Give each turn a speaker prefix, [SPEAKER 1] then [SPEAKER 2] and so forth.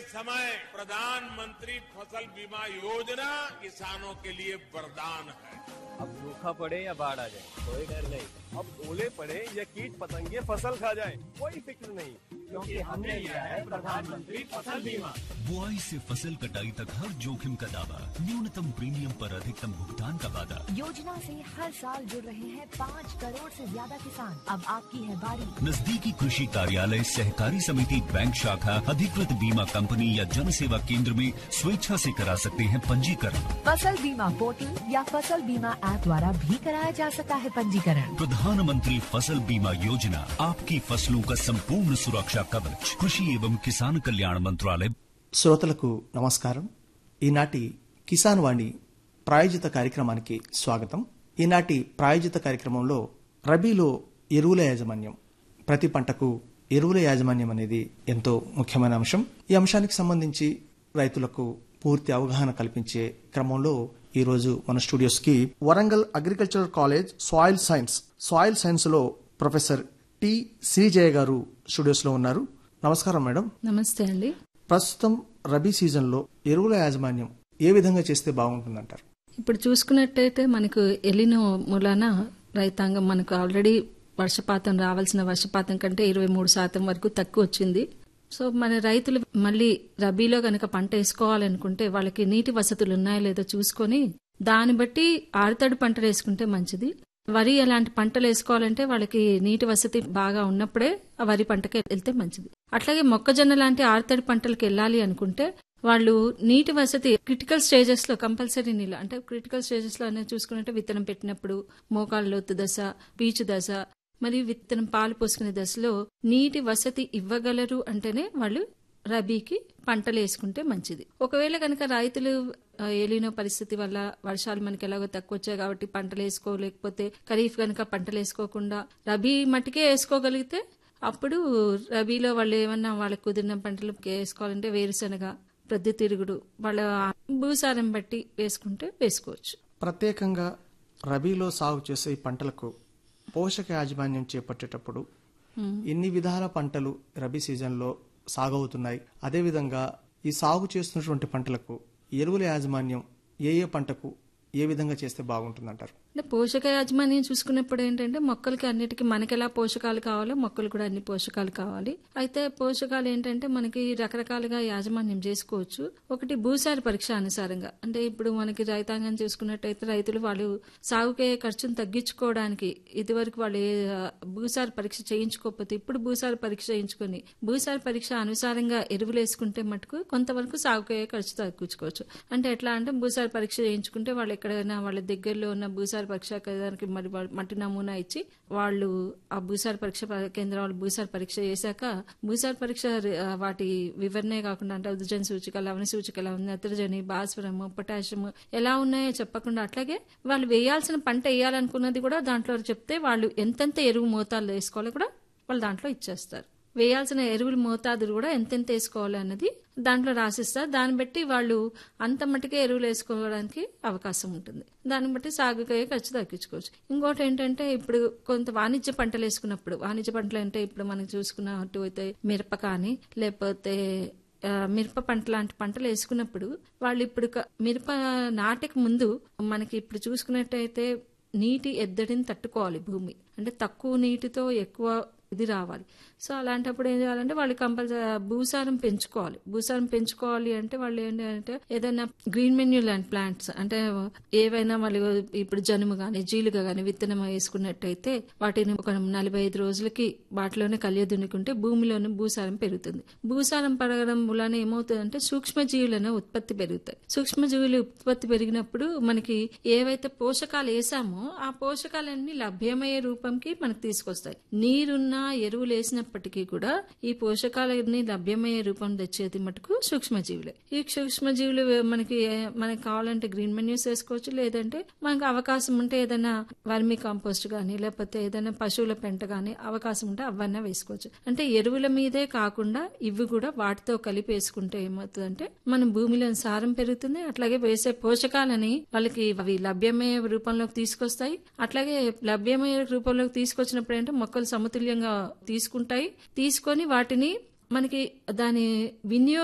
[SPEAKER 1] समय प्रधानमंत्री फसल बीमा योजना किसानों के लिए वरदान है
[SPEAKER 2] अब सूखा पड़े या बाढ़ आ जाए कोई डर नहीं
[SPEAKER 3] अब ओले पड़े या कीट पतंगे फसल खा जाए कोई फिक्र नहीं
[SPEAKER 2] क्योंकि हमने लिया है प्रधानमंत्री फसल बीमा
[SPEAKER 4] बुआई से फसल कटाई तक हर जोखिम का दावा न्यूनतम प्रीमियम पर अधिकतम भुगतान का वादा
[SPEAKER 5] योजना से हर साल जुड़ रहे हैं पाँच करोड़ से ज्यादा किसान अब आपकी है बारी
[SPEAKER 4] नजदीकी कृषि कार्यालय सहकारी समिति बैंक शाखा अधिकृत बीमा कंपनी या जन सेवा केंद्र में स्वेच्छा से करा सकते हैं पंजीकरण
[SPEAKER 5] फसल बीमा पोर्टल या फसल बीमा ऐप द्वारा भी कराया जा सकता है पंजीकरण
[SPEAKER 4] प्रधानमंत्री फसल बीमा योजना आपकी फसलों का संपूर्ण सुरक्षा कवच कृषि एवं किसान कल्याण मंत्रालय
[SPEAKER 6] శ్రోతలకు నమస్కారం ఈనాటి కిసాన్ వాణి ప్రాయోజిత కార్యక్రమానికి స్వాగతం ఈనాటి ప్రాయోజిత కార్యక్రమంలో రబీలో ఎరువుల యాజమాన్యం ప్రతి పంటకు ఎరువుల యాజమాన్యం అనేది ఎంతో ముఖ్యమైన అంశం ఈ అంశానికి సంబంధించి రైతులకు పూర్తి అవగాహన కల్పించే క్రమంలో ఈ రోజు మన స్టూడియోస్ కి Warangal agricultural college soil science soil science లో ప్రొఫెసర్ టి శ్రీజయ గారు స్టూడియోస్ లో ఉన్నారు నమస్కారం మేడం
[SPEAKER 7] నమస్తే అండి
[SPEAKER 6] ప్రస్తుతం రబీ సీజన్లో ఎరువుల యాజమాన్యం ఏ విధంగా చేస్తే బాగుంటుందంటారు
[SPEAKER 7] ఇప్పుడు చూసుకున్నట్టయితే మనకు ఎలినో మూలాన రైతాంగం మనకు ఆల్రెడీ వర్షపాతం రావాల్సిన వర్షపాతం కంటే ఇరవై మూడు శాతం వరకు తక్కువ వచ్చింది సో మన రైతులు మళ్ళీ రబీలో గనక పంట వేసుకోవాలనుకుంటే వాళ్ళకి నీటి వసతులు ఉన్నాయో లేదో చూసుకొని దాన్ని బట్టి ఆరుతడి పంటలు వేసుకుంటే మంచిది వరి అలాంటి పంటలు వేసుకోవాలంటే వాళ్ళకి నీటి వసతి బాగా ఉన్నప్పుడే ఆ వరి పంటకి వెళ్తే మంచిది అట్లాగే మొక్కజొన్న లాంటి ఆరుతడి పంటలకు వెళ్ళాలి అనుకుంటే వాళ్ళు నీటి వసతి క్రిటికల్ స్టేజెస్ లో కంపల్సరీ నీళ్ళు అంటే క్రిటికల్ స్టేజెస్ లో అనేది చూసుకున్నట్టే విత్తనం పెట్టినప్పుడు మోకాళ్ళ లోతు దశ పీచు దశ మరియు విత్తనం పాలు పోసుకునే దశలో నీటి వసతి ఇవ్వగలరు అంటేనే వాళ్ళు రబీకి పంటలు వేసుకుంటే మంచిది ఒకవేళ కనుక రైతులు ఆ, ఎలినో పరిస్థితి వల్ల వర్షాలు మనకి ఎలాగో తక్కువ వచ్చాయి కాబట్టి పంటలు వేసుకోలేకపోతే ఖరీఫ్ కనుక పంటలు వేసుకోకుండా రబీ మట్టికే వేసుకోగలిగితే అప్పుడు రబీలో వాళ్ళు ఏమన్నా వాళ్ళకి కుదిరిన పంటలు వేసుకోవాలంటే వేరుశనగ ప్రొద్దుతిరుగుడు వాళ్ళ భూసారం బట్టి వేసుకుంటే వేసుకోవచ్చు
[SPEAKER 6] ప్రత్యేకంగా రబీలో సాగు చేసే ఈ పంటలకు పోషక యాజమాన్యం చేపట్టేటప్పుడు ఎన్ని విధాల పంటలు రబీ సీజన్లో సాగు అవుతున్నాయి అదేవిధంగా ఈ సాగు చేస్తున్నటువంటి పంటలకు ఎరువుల యాజమాన్యం ఏ ఏ పంటకు ఏ విధంగా చేస్తే బాగుంటుందంటారు
[SPEAKER 7] అంటే పోషక యాజమాన్యం చూసుకున్నప్పుడు ఏంటంటే మొక్కలకి అన్నిటికీ మనకి ఎలా పోషకాలు కావాలో మొక్కలు కూడా అన్ని పోషకాలు కావాలి అయితే పోషకాలు ఏంటంటే మనకి రకరకాలుగా యాజమాన్యం చేసుకోవచ్చు ఒకటి భూసార పరీక్ష అనుసారంగా అంటే ఇప్పుడు మనకి రైతాంగం చూసుకున్నట్టయితే రైతులు వాళ్ళు సాగుకే ఖర్చును తగ్గించుకోవడానికి ఇదివరకు వాళ్ళు ఏ, ఆ, భూసార పరీక్ష చేయించుకోకపోతే ఇప్పుడు భూసార పరీక్ష చేయించుకొని భూసార పరీక్ష అనుసారంగా ఎరువులు వేసుకుంటే మటుకు కొంతవరకు సాగుకే ఖర్చు తగ్గించుకోవచ్చు అంటే ఎట్లా అంటే భూసార పరీక్ష చేయించుకుంటే వాళ్ళు ఎక్కడైనా వాళ్ళ దగ్గరలో ఉన్న భూసార పరీక్ష కేంద్రానికి మరి వాళ్ళ మట్టి నమూనా ఇచ్చి వాళ్ళు ఆ భూసార పరీక్ష ప- కేంద్రం వాళ్ళు భూసార పరీక్ష చేశాక భూసార పరీక్ష ఆ, వాటి వివరణే కాకుండా అంటే ఉదజన సూచిక లవణ సూచిక నత్రజని భాస్వరము పొటాషియం ఎలా ఉన్నాయో చెప్పకుండా అట్లాగే వాళ్ళు వేయాల్సిన పంట వేయాలనుకున్నది కూడా దాంట్లో చెప్తే వాళ్ళు ఎంతెంత ఎరువు మోతాదులో వేసుకోవాలో కూడా వాళ్ళు దాంట్లో ఇచ్చేస్తారు వేయాల్సిన ఎరువుల మోతాదు కూడా ఎంతెంత వేసుకోవాలి అన్నది దాంట్లో రాసిస్తారు దాన్ని బట్టి వాళ్ళు అంత మట్టుకే ఎరువులు వేసుకోవడానికి అవకాశం ఉంటుంది దాన్ని బట్టి సాగుకే ఖర్చు తగ్గించుకోవచ్చు ఇంకోటి ఏంటంటే ఇప్పుడు కొంత వాణిజ్య పంటలు వేసుకున్నప్పుడు వాణిజ్య పంటలు అంటే ఇప్పుడు మనం చూసుకున్నట్టు అయితే మిరప కానీ లేకపోతే ఆ, మిరప పంట లాంటి పంటలు వేసుకున్నప్పుడు వాళ్ళు ఇప్పుడు క- మిరప నాటక ముందు మనకి ఇప్పుడు చూసుకున్నట్టయితే నీటి ఎద్దడిని తట్టుకోవాలి భూమి అంటే తక్కువ నీటితో ఎక్కువ ఇది రావాలి సో అలాంటప్పుడు ఏం చేయాలంటే వాళ్ళు కంపల్సరీ భూసారం పెంచుకోవాలి భూసారం పెంచుకోవాలి అంటే వాళ్ళు ఏంటంటే ఏదైనా గ్రీన్ మెన్యూ లాంటి ప్లాంట్స్ అంటే ఏవైనా వాళ్ళు ఇప్పుడు జనుము కానీ జీలుగా కానీ విత్తనం వేసుకున్నట్టయితే వాటిని ఒక నలభై ఐదు రోజులకి వాటిలోనే కలియ దున్నుకుంటే భూమిలోనే భూసారం పెరుగుతుంది భూసారం పెరగడం వలన ఏమవుతుందంటే సూక్ష్మజీవులను ఉత్పత్తి పెరుగుతాయి సూక్ష్మజీవులు ఉత్పత్తి పెరిగినప్పుడు మనకి ఏవైతే పోషకాలు వేసామో ఆ పోషకాలన్నీ లభ్యమయ్యే రూపంకి మనకు తీసుకొస్తాయి నీరున్న ఎరువులు వేసినప్పటికీ కూడా ఈ పోషకాలన్నీ లభ్యమయ్యే రూపం తెచ్చేది మటుకు సూక్ష్మజీవులే ఈ సూక్ష్మజీవులు మనకి మనకి కావాలంటే గ్రీన్ మెన్యూస్ వేసుకోవచ్చు లేదంటే మనకు అవకాశం ఉంటే ఏదైనా వర్మి కాంపోస్ట్ కానీ లేకపోతే ఏదైనా పశువుల పెంట కానీ అవకాశం ఉంటే అవన్నీ వేసుకోవచ్చు అంటే ఎరువుల మీదే కాకుండా ఇవి కూడా వాటితో కలిపి వేసుకుంటే ఏమవుతుందంటే మన భూమిలో సారం పెరుగుతుంది అట్లాగే వేసే పోషకాలని వాళ్ళకి అవి లభ్యమయ్యే రూపంలోకి తీసుకొస్తాయి అట్లాగే లభ్యమయ్యే రూపంలోకి తీసుకొచ్చినప్పుడు ఏంటంటే మొక్కలు సమతుల్యంగా తీసుకుంటాయి తీసుకొని వాటిని మనకి దాని వినియోగ